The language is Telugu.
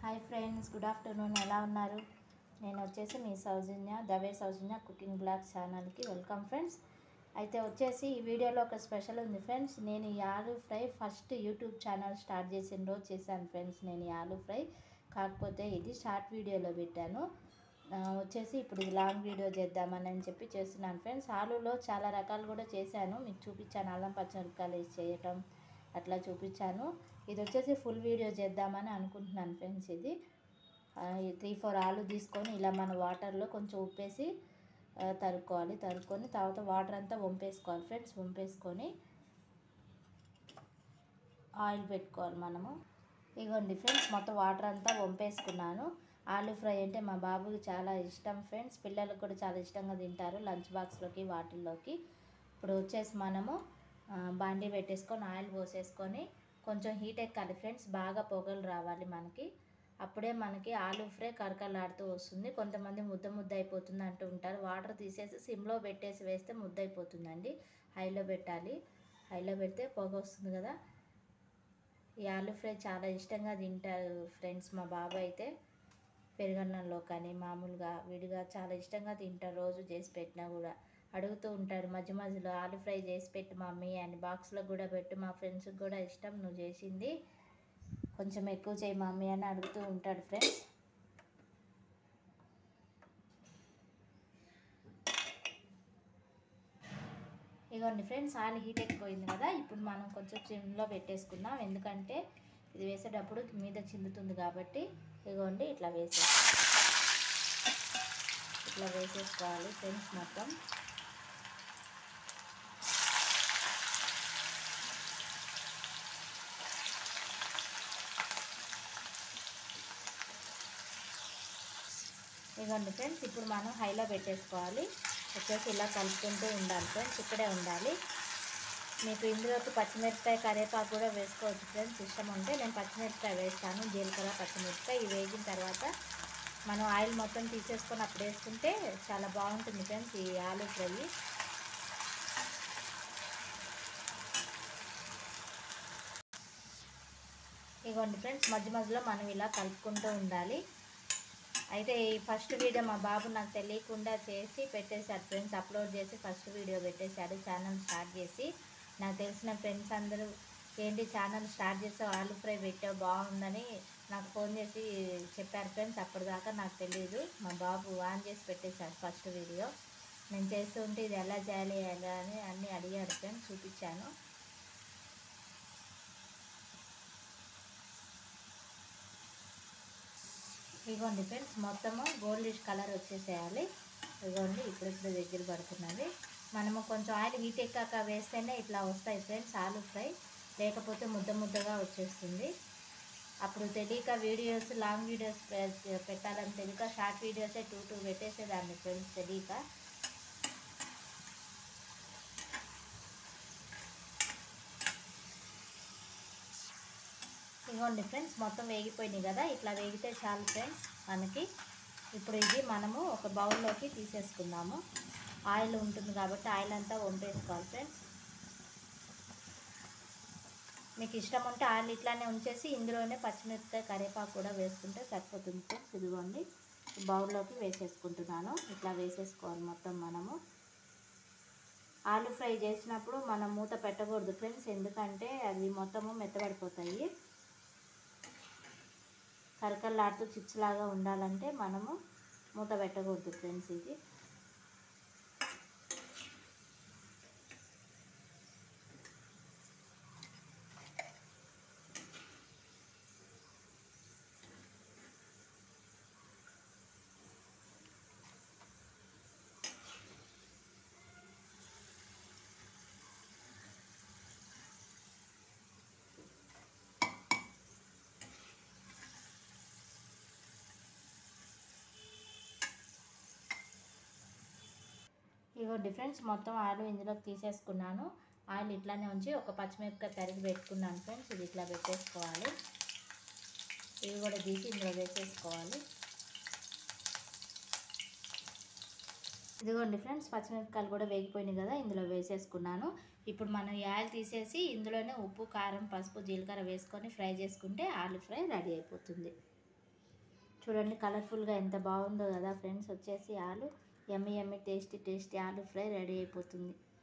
హాయ్ ఫ్రెండ్స్ గుడ్ ఆఫ్టర్నూన్ ఎలా ఉన్నారు నేను వచ్చేసి మీ సౌజన్య దవే సౌజన్య కుకింగ్ బ్లాగ్ ఛానల్కి వెల్కమ్ ఫ్రెండ్స్ అయితే వచ్చేసి ఈ వీడియోలో ఒక స్పెషల్ ఉంది ఫ్రెండ్స్ నేను ఈ aloo fry first YouTube channel start చేసిన రోజు చేశాను ఫ్రెండ్స్ నేను ఈ ఆలూ ఫ్రై కాకపోతే ఇది షార్ట్ వీడియోలో పెట్టాను ఆ, వచ్చేసి ఇప్పుడు ఇది లాంగ్ వీడియో చేద్దామని అని చెప్పి చేస్తున్నాను ఫ్రెండ్స్ ఆలూలో చాలా రకాలు కూడా చేశాను మీకు చూపించాను అల్లం పచ్చిమిరపకాయలు వేసి చేయటం అట్లా చూపించాను ఇది వచ్చేసి ఫుల్ వీడియో చేద్దామని అనుకుంటున్నాను ఫ్రెండ్స్ ఇది త్రీ ఫోర్ ఆలు తీసుకొని ఇలా మన వాటర్లో కొంచెం ఉప్పేసి ఆ, తరుక్కోవాలి తరుక్కొని తర్వాత వాటర్ అంతా వంపేసుకోవాలి ఫ్రెండ్స్ వంపేసుకొని ఆయిల్ పెట్టుకోవాలి మనము ఇగోండి ఫ్రెండ్స్ మొత్తం వాటర్ అంతా వంపేసుకున్నాను ఆలూ ఫ్రై అంటే మా బాబుకి చాలా ఇష్టం ఫ్రెండ్స్ పిల్లలకు కూడా చాలా ఇష్టంగా తింటారు లంచ్ బాక్స్లోకి వాటిల్లోకి ఇప్పుడు వచ్చేసి మనము ఆ, బాండీ పెట్టేసుకొని ఆయిల్ పోసేసుకొని కొంచెం హీట్ ఎక్కాలి ఫ్రెండ్స్ బాగా పొగలు రావాలి మనకి అప్పుడే మనకి ఆలూ ఫ్రై కరకలాడుతూ వస్తుంది కొంతమంది ముద్ద ముద్ద అయిపోతుంది అంటూ ఉంటారు వాటర్ తీసేసి సిమ్లో పెట్టేసి వేస్తే ముద్ద అయిపోతుందండి హైలో పెట్టాలి హైలో పెడితే పొగ వస్తుంది కదా ఈ ఆలూ ఫ్రై చాలా ఇష్టంగా తింటారు ఫ్రెండ్స్ మా బాబు అయితే పెరుగన్నంలో కానీ మామూలుగా విడిగా చాలా ఇష్టంగా తింటారు రోజు చేసి పెట్టినా కూడా అడుగుతూ ఉంటాడు మధ్య మధ్యలో ఆలు ఫ్రై చేసి పెట్టు మమ్మీ అని బాక్స్లో కూడా పెట్టు మా ఫ్రెండ్స్కి కూడా ఇష్టం నువ్వు చేసింది కొంచెం ఎక్కువ చేయి మమ్మీ అని అడుగుతూ ఉంటాడు ఫ్రెండ్స్ ఇగోండి ఫ్రెండ్స్ ఆయిల్ హీట్ ఎక్కిపోయింది కదా ఇప్పుడు మనం కొంచెం సిమ్లో పెట్టేసుకుందాం ఎందుకంటే ఇది వేసేటప్పుడు మీద చిందుతుంది కాబట్టి ఇగోండి ఇట్లా వేసే ఇట్లా వేసేసుకోవాలి ఫ్రెండ్స్ మొత్తం ఇదిగోండి ఫ్రెండ్స్ ఇప్పుడు మనం హైలో పెట్టేసుకోవాలి వచ్చేసి ఇలా కలుపుకుంటూ ఉండాలి ఫ్రెండ్స్ ఇక్కడే ఉండాలి మీకు ఇందులోకి పచ్చిమిరపకాయ కరివేపాకు కూడా వేసుకోవచ్చు ఫ్రెండ్స్ ఇష్టం ఉంటే నేను పచ్చిమిరపకాయ వేస్తాను జీలకర్ర పచ్చిమిరపకాయ ఇవి వేగిన తర్వాత మనం ఆయిల్ మొత్తం తీసేసుకొని అప్పుడు వేసుకుంటే చాలా బాగుంటుంది ఫ్రెండ్స్ ఈ ఆలూ ఫ్రై ఇగోండి ఫ్రెండ్స్ మధ్య మధ్యలో మనం ఇలా కలుపుకుంటూ ఉండాలి అయితే ఈ ఫస్ట్ వీడియో మా బాబు నాకు తెలియకుండా చేసి పెట్టేశాడు ఫ్రెండ్స్ అప్లోడ్ చేసి ఫస్ట్ వీడియో పెట్టేశాడు ఛానల్ స్టార్ట్ చేసి నాకు తెలిసిన ఫ్రెండ్స్ అందరూ ఏంటి ఛానల్ స్టార్ట్ చేస్తే ఆలు ఫ్రై పెట్టావు బాగుందని నాకు ఫోన్ చేసి చెప్పారు ఫ్రెండ్స్ అప్పటిదాకా నాకు తెలియదు మా బాబు ఆన్ చేసి పెట్టేశాడు ఫస్ట్ వీడియో నేను చేస్తుంటే ఇది ఎలా చేయాలి ఎలా అని అన్నీ అడిగాడు ఫ్రెండ్స్ చూపించాను ఇగోండి ఫ్రెండ్స్ మొత్తము గోల్డిష్ కలర్ వచ్చేసేయాలి ఇగోండి ఇప్పుడు ఇప్పుడు దగ్గర పడుతున్నది మనము కొంచెం ఆయిల్ హీట్ ఎక్కాక వేస్తేనే ఇట్లా వస్తాయి ఫ్రెండ్స్ ఆలు ఫ్రై లేకపోతే ముద్ద ముద్దగా వచ్చేస్తుంది అప్పుడు తెలియక వీడియోస్ లాంగ్ వీడియోస్ పె- పెట్టాలని తెలియక షార్ట్ వీడియోసే టూ టూ పెట్టేసేదాన్ని ఫ్రెండ్స్ తెలియక ఇగోండి ఫ్రెండ్స్ మొత్తం వేగిపోయినాయి కదా ఇట్లా వేగితే చాలు ఫ్రెండ్స్ మనకి ఇప్పుడు ఇది మనము ఒక బౌల్లోకి తీసేసుకుందాము ఆయిల్ ఉంటుంది కాబట్టి ఆయిల్ అంతా వంపేసుకోవాలి ఫ్రెండ్స్ మీకు ఇష్టం ఉంటే ఆయిల్ ఇట్లానే ఉంచేసి ఇందులోనే పచ్చిమిరపకాయ కరివేపాకు కూడా వేసుకుంటే సరిపోతుంది ఫ్రెండ్స్ ఇదిగోండి బౌల్లోకి వేసేసుకుంటున్నాను ఇట్లా వేసేసుకోవాలి మొత్తం మనము ఆలు ఫ్రై చేసినప్పుడు మనం మూత పెట్టకూడదు ఫ్రెండ్స్ ఎందుకంటే అవి మొత్తము మెత్తబడిపోతాయి కరకల్లాడుతూ చిప్స్ లాగా ఉండాలంటే మనము మూత పెట్టకూడదు ఫ్రెండ్స్ ఇది ఇగో డిఫరెన్స్ మొత్తం ఆయిల్ ఇందులోకి తీసేసుకున్నాను ఆయిల్ ఇట్లానే ఉంచి ఒక పచ్చిమిరపకాయ తరిగి పెట్టుకున్నాను ఫ్రెండ్స్ ఇది ఇట్లా పెట్టేసుకోవాలి ఇవి కూడా తీసి ఇందులో వేసేసుకోవాలి ఇదిగోండి ఫ్రెండ్స్ పచ్చిమిరపకాయలు కూడా వేగిపోయినాయి కదా ఇందులో వేసేసుకున్నాను ఇప్పుడు మనం ఈ ఆయిల్ తీసేసి ఇందులోనే ఉప్పు కారం పసుపు జీలకర్ర వేసుకొని ఫ్రై చేసుకుంటే ఆలు ఫ్రై రెడీ అయిపోతుంది చూడండి కలర్ఫుల్గా ఎంత బాగుందో కదా ఫ్రెండ్స్ వచ్చేసి aloo yummy yummy tasty tasty aloo fry ready అయిపోతుంది